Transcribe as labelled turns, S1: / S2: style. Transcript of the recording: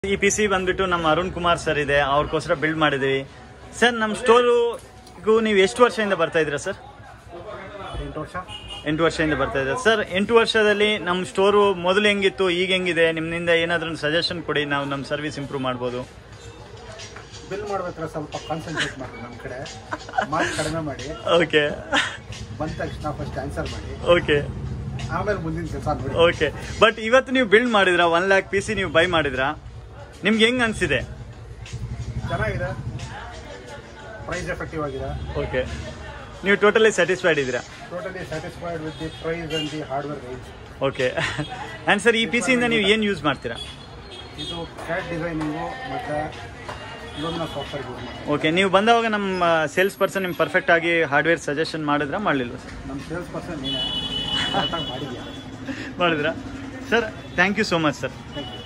S1: ಈ P C ಬಂದ್ಬಿಟ್ಟು ನಮ್ಮ ಅರುಣ್ ಕುಮಾರ್ ಸರ್ ಇದೆ ಅವ್ರಿಗೋಸ್ಕರ ಬಿಲ್ಡ್ ಮಾಡಿದ್ವಿ ಸರ್ ನಮ್ಮ ಸ್ಟೋರಿಗೂ ನೀವು ಎಷ್ಟು ವರ್ಷದಿಂದ ಬರ್ತಾ ಇದ್ದೀರಾ ಸರ್
S2: ಎಂಟು ವರ್ಷ
S1: ಎಂಟು ವರ್ಷದಿಂದ ಬರ್ತಾ ಇದ್ದೀರಾ ಸರ್ ಎಂಟು ವರ್ಷದಲ್ಲಿ ನಮ್ಮ ಸ್ಟೋರು ಮೊದಲು ಹೆಂಗಿತ್ತು ಈಗ ಹೆಂಗಿದೆ ನಿಮ್ಮಿಂದ ಏನಾದರೂ ಸಜೆಷನ್ ಕೊಡಿ ನಾವು ನಮ್ಮ ಸರ್ವಿಸ್ ಇಂಪ್ರೂವ್ ಮಾಡ್ಬೋದು
S2: ಬಿಲ್ ಮಾಡ್ಬೇಕಾದ್ರೆ ಸ್ವಲ್ಪ ಕಾನ್ಸಂಟ್ರೇಟ್ ಮಾಡಿ ನಮ್ಮ ಕಡೆ ಮಾರ್ಕ್ಸ್ ಕಡಿಮೆ ಮಾಡಿ
S1: ಓಕೆ
S2: ಬಂದ ತಕ್ಷಣ ಫಸ್ಟ್ ಆನ್ಸರ್ ಮಾಡಿ
S1: ಓಕೆ
S2: ಆಮೇಲೆ ಮುಂದಿನ ಕೆಲಸ ನೋಡಿ
S1: ಓಕೆ ಬಟ್ ಇವತ್ತು ನೀವು ಬಿಲ್ಡ್ ಮಾಡಿದ್ರಾ ಒನ್ ಲ್ಯಾಕ್ ಪಿ ಸಿ ನೀವು ಬೈ ಮಾಡಿದ್ರಾ ನಿಮ್ಗೆ ಹೆಂಗ್ ಅನ್ಸಿದೆ
S2: ಚೆನ್ನಾಗಿದೆ ಪ್ರೈಸ್ ಎಫೆಕ್ಟಿವ್ ಆಗಿದೆ
S1: ಓಕೆ ನೀವು ಟೋಟಲಿ ಸ್ಯಾಟಿಸ್ಫೈಡ್ ಇದ್ದೀರಾ
S2: totally satisfied with the price and the hardware range
S1: okay and sir ಈ ಪಿ ಸಿಯಿಂದ ನೀವು ಏನು ಯೂಸ್ ಮಾಡ್ತೀರಾ
S2: ಇದು ಕ್ಯಾಟ್ ಡಿಸೈನಿಂಗು ಮತ್ತು ಲೋನ್ನ ಸಾಫ್ಟ್ವೇರ್ ಯೂಸ್ ಮಾಡಿ
S1: ಓಕೆ ನೀವು ಬಂದವಾಗ ನಮ್ಮ ಸೇಲ್ಸ್ ಪರ್ಸನ್ ನಿಮ್ಗೆ ಪರ್ಫೆಕ್ಟ್ ಆಗಿ ಹಾರ್ಡ್ವೇರ್ ಸಜೆಷನ್ ಮಾಡಿದ್ರಾ ಮಾಡಲಿಲ್ವ ಸರ್
S2: ನಮ್ಮ ಸೇಲ್ಸ್ ಪರ್ಸನ್ ನೀನೇ ಕರೆಕ್ಟಾಗಿ ಮಾಡಿದ್ಯಾ
S1: ಮಾಡಿದ್ರಾ sir thank you so much sir
S2: thank you